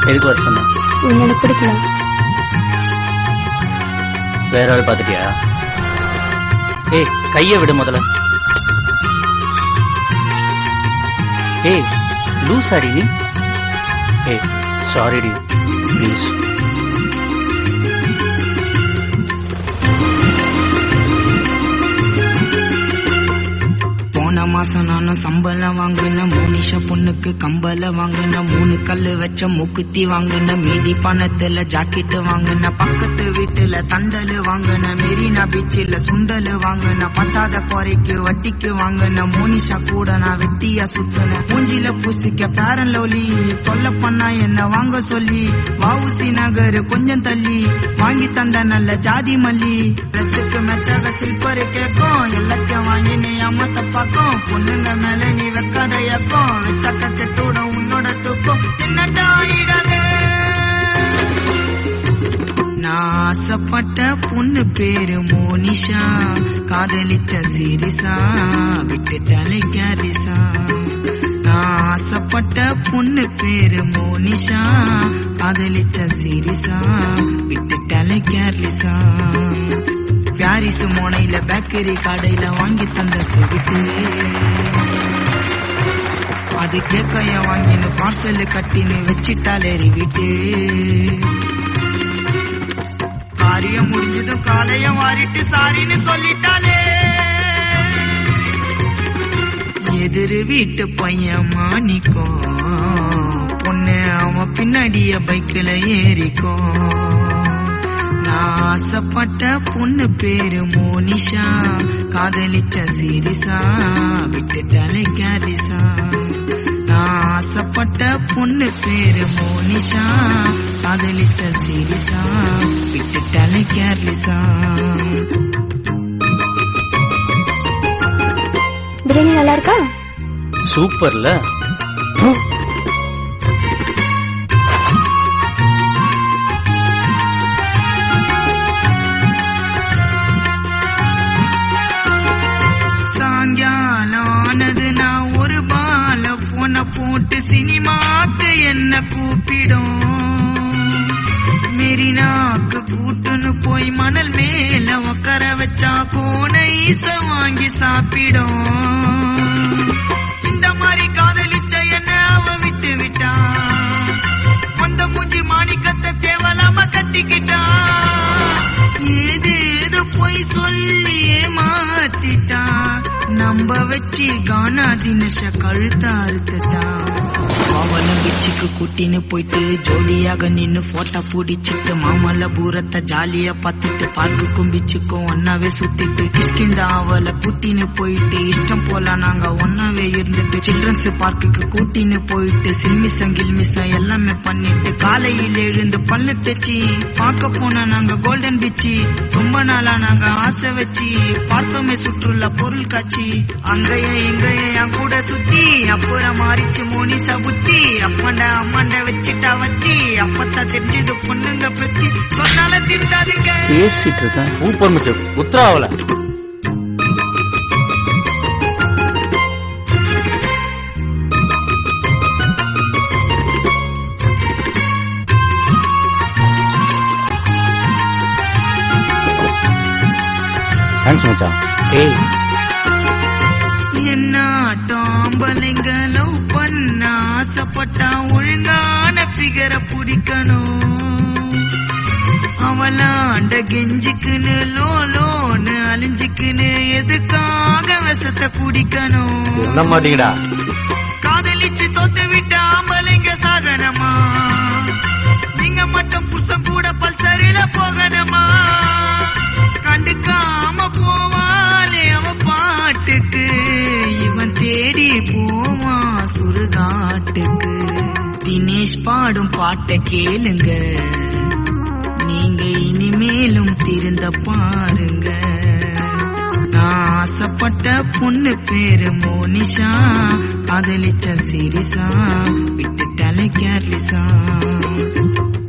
எதுக்கு வர சொன்ன உன்னை எனக்கு பிடிக்கல வேற ஆள் பாத்துட்டியா ஏய் கைய விடு முதல்ல ஏய் லூஸ் ஆடி நீ ஏய் சாரி டி ப்ளீஸ் போன மாசம் நானும் சம்பளம் வாங்கின மூனிஷ பொண்ணுக்கு கம்பல வாங்கின மூணு கல்லு வச்ச மூக்குத்தி வாங்கின மீதி பணத்துல ஜாக்கெட் வாங்கின பக்கத்து வீட்டுல தண்டல் வாங்கின மெரினா பீச்சில் சுண்டல் வாங்கின பத்தாத குறைக்கு வட்டிக்கு வாங்கின மோனிஷா கூட நான் வெட்டியா சுத்தின மூஞ்சில பூசிக்க பேரன் லோலி தொல்லை பண்ணா என்ன வாங்க சொல்லி வாவுசி நகர் கொஞ்சம் தள்ளி வாங்கி தந்த நல்ல ஜாதி மல்லி ட்ரெஸ்ஸுக்கு மெச்சாக சில்பர் கேட்கும் எல்லாத்தையும் வாங்கி நீ அம்மத்த பக்கம் பொண்ணுங்க மேல நீ வைக்காத இயக்கம் வச்சாக்க கெட்டோட உன்னோட தூக்கம் என்னடா இடது நான் ஆசைப்பட்ட பொண்ணு பேரு மோனிஷா காதலிச்ச சீரிசா விட்டுட்டாலே கேரிசா நான் ஆசைப்பட்ட பொண்ணு பேரு மோனிஷா காதலிச்ச சீரிசா விட்டுட்டாலே கேர்லிசா பாரிஸ் மோனையில பேக்கரி கடையில வாங்கி தந்த சுவிட்டு அது கேக்கைய வாங்கின்னு பார்சல் கட்டின்னு வச்சிட்டாலே வீட்டு காரியம் முடிஞ்சதும் காலைய வாரிட்டு சாரின்னு சொல்லிட்டாலே எதிர் வீட்டு பையன் மாணிக்கும் பொண்ணு அவன் பின்னாடிய பைக்கில் ஏறிக்கும் நான் ஆசைப்பட்ட பொண்ணு பேரு மோனிஷா காதலிச்ச சீரிசா விட்டுட்டாலே கேரிசா நான் ஆசைப்பட்ட பொண்ணு பேரு மோனிஷா காதலிச்ச சீரிசா விட்டுட்டாலே கேர்லிசா பிரியாணி நல்லா இருக்கா சூப்பர்ல சாயங்காலம் ஆனது நான் ஒரு பால போன போட்டு சினிமாக்கு என்ன கூப்பிடும் மெரினாக்கு கூட்டுன்னு போய் மணல் மேல உட்கார வச்சா கோனை ஈச வாங்கி சாப்பிடும் இந்த மாதிரி காதலிச்ச என்ன அவ விட்டு விட்டா அந்த மூஞ்சி மாணிக்கத்தை தேவலாம கட்டிக்கிட்டா ஏது ஏதோ போய் சொல்லி ஏமாத்திட்டா நம்ப வச்சு கானா தினச கழுத்த அறுத்துட்டா அவள பிச்சுக்கு கூட்டின்னு போயிட்டு ஜோலியாக நின்னு போட்டோ பிடிச்சிட்டு மாமல்லபுரத்தை ஜாலியா பார்த்துட்டு பார்க்குக்கும் பிச்சுக்கும் ஒன்னாவே சுத்திட்டு கிஷ்கிந்த அவளை கூட்டின்னு போயிட்டு இஷ்டம் போல நாங்க ஒன்னாவே இருந்துட்டு சில்ட்ரன்ஸ் பார்க்குக்கு கூட்டின்னு போயிட்டு சில்மிசம் கில்மிசம் எல்லாமே பண்ணிட்டு காலையில் எழுந்து பல்லு தேச்சி பார்க்க போன நாங்க கோல்டன் பீச்சு ரொம்ப நாளா நாங்க ஆசை வச்சு பார்த்தோமே சுற்றுலா பொருள் காட்சி அங்கேயும் இங்கேயும் என் கூட சுத்தி அப்புறம் மாறிச்சு மோனிசா புத்தி அப்பண்ட அம்மாண்ட வச்சுட்டா வச்சு அப்பத்தான் தெரிஞ்சது பொண்ணுங்க பத்தி சொன்னால திருந்தாதீங்க பேசிட்டு இருக்கேன் சூப்பர் மிச்சு உத்தராவல தேங்க்ஸ் மச்சான் ஏய் என்ன டாம்பலைங்க லவ் பண்ண ஆசைப்பட்டா ஒழுங்கான பிகரை பிடிக்கணும் அவளாண்ட கெஞ்சிக்குன்னு லோ லோன்னு அழிஞ்சுக்குன்னு எதுக்காக விஷத்தை குடிக்கணும் என்ன மாட்டீங்கடா காதலிச்சு தோத்து விட்ட ஆம்பளைங்க சாதனமா நீங்க மட்டும் புருஷன் கூட பல்சரில போகணுமா கண்டுக்காம போவாளே அவ பாட்டுக்கு இவன் தேடி போவான் சுடுகாட்டுக்கு தினேஷ் பாடும் பாட்டை கேளுங்க நீங்க இனிமேலும் திருந்த பாருங்க நான் ஆசைப்பட்ட பொண்ணு பேரு மோனிஷா காதலிச்ச சிரிசா விட்டுட்டாலே கேர்லிசா